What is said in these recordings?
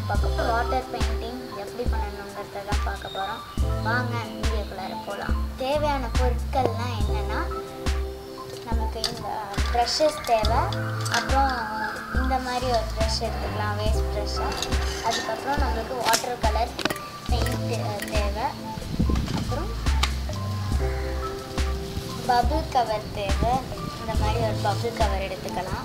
பார்க்க போகிறோம் water painting எப்படி பண்ணணுங்கிறத தான் பார்க்க போகிறோம் வாங்க வீடியோக்குள்ளார போகலாம் தேவையான பொருட்கள்லாம் என்னென்னா நமக்கு இந்த ப்ரஷஸ் தேவை அப்புறம் இந்த மாதிரி ஒரு ப்ரஷ் எடுத்துக்கலாம் வேஸ்ட் ப்ரஷ்ஷாக அதுக்கப்புறம் நம்மளுக்கு வாட்டர் கலர் பெயிண்ட் தேவை அப்புறம் பபுள் கவர் தேவை இந்த மாதிரி ஒரு பபுள் கவர் எடுத்துக்கலாம்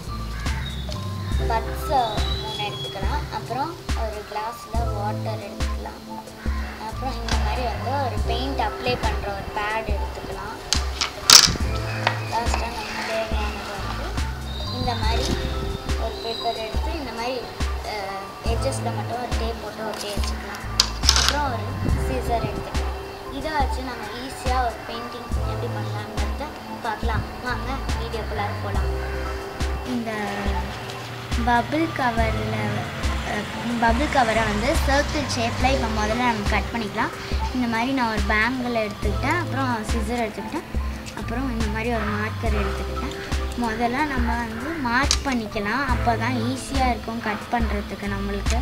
பட்ஸ் மூணு எடுத்துக்கலாம் அப்புறம் ஒரு கிளாஸில் வாட்டர் எடுத்துக்கலாம் அப்புறம் இந்த மாதிரி வந்து ஒரு பெயிண்ட் அப்ளை பண்ணுற ஒரு பேட் எடுத்துக்கலாம் லாஸ்ட்டாக நமக்கு தேவையானது வந்து இந்த மாதிரி ஒரு பேப்பர் எடுத்து இந்த மாதிரி எட்ஜஸில் மட்டும் ஒரு டேப் போட்டு ஒட்டி வச்சுக்கலாம் அப்புறம் ஒரு சீசர் எடுத்துக்கலாம் இதை வச்சு நம்ம ஈஸியாக ஒரு பெயிண்டிங் எப்படி பண்ணலாங்கிறத பார்க்கலாம் வாங்க வீடியோக்குள்ளார போகலாம் இந்த பபிள் கவரில் பபிள் கவரை வந்து சர்க்கிள் ஷேப்பில் இப்போ முதல்ல நம்ம கட் பண்ணிக்கலாம் இந்த மாதிரி நான் ஒரு பேங்கில் எடுத்துக்கிட்டேன் அப்புறம் சிசர் எடுத்துக்கிட்டேன் அப்புறம் இந்த மாதிரி ஒரு மார்க்கர் எடுத்துக்கிட்டேன் முதல்ல நம்ம வந்து மார்க் பண்ணிக்கலாம் அப்போ தான் ஈஸியாக இருக்கும் கட் பண்ணுறதுக்கு நம்மளுக்கு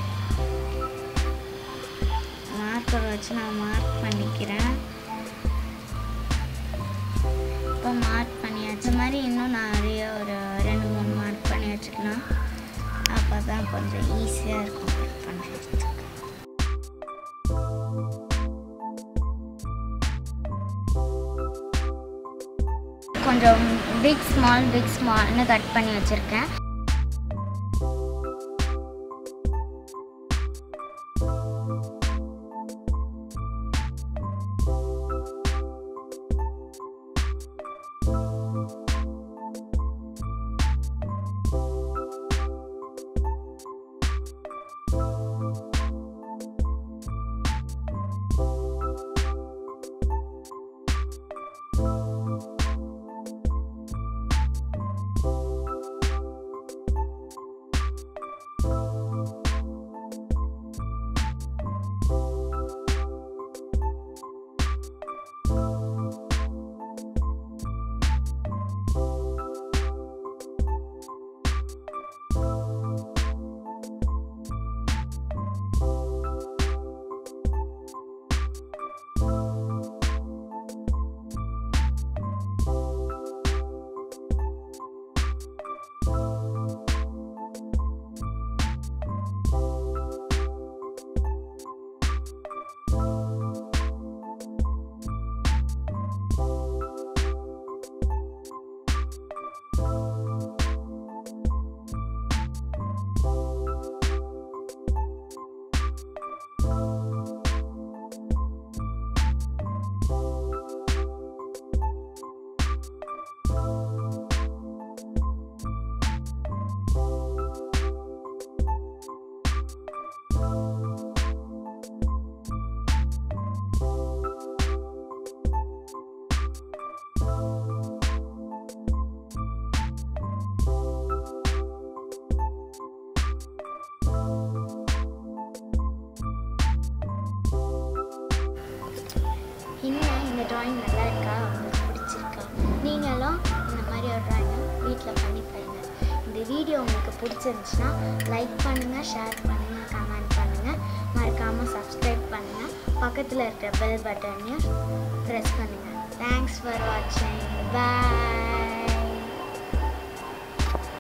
மார்க்கர் வச்சு நான் மார்க் பண்ணிக்கிறேன் இப்போ மார்க் பண்ணியாச்சு இந்த மாதிரி இன்னும் நிறைய ஒரு ரெண்டு மூணு மார்க் பண்ணி வச்சுக்கலாம் அப்போ தான் கொஞ்சம் ஈஸியாக இருக்கும் கட் பண்ணுறதுக்கு கொஞ்சம் பிக் ஸ்மால் பிக் ஸ்மால்னு கட் பண்ணி வச்சுருக்கேன் இன்னும் இந்த ட்ராயிங் நல்லா இருக்கா உங்களுக்கு பிடிச்சிருக்கா நீங்களும் இந்த மாதிரி ஒரு ட்ராயிங்கை வீட்டில் பண்ணி பாருங்கள் இந்த வீடியோ உங்களுக்கு பிடிச்சிருந்துச்சுன்னா லைக் பண்ணுங்கள் ஷேர் பண்ணுங்கள் கமெண்ட் பண்ணுங்கள் மறக்காமல் சப்ஸ்கிரைப் பண்ணுங்கள் பக்கத்தில் இருக்கிற பெல் பட்டனையும் ப்ரெஸ் பண்ணுங்கள் தேங்க்ஸ் ஃபார் வாட்சிங் பாய்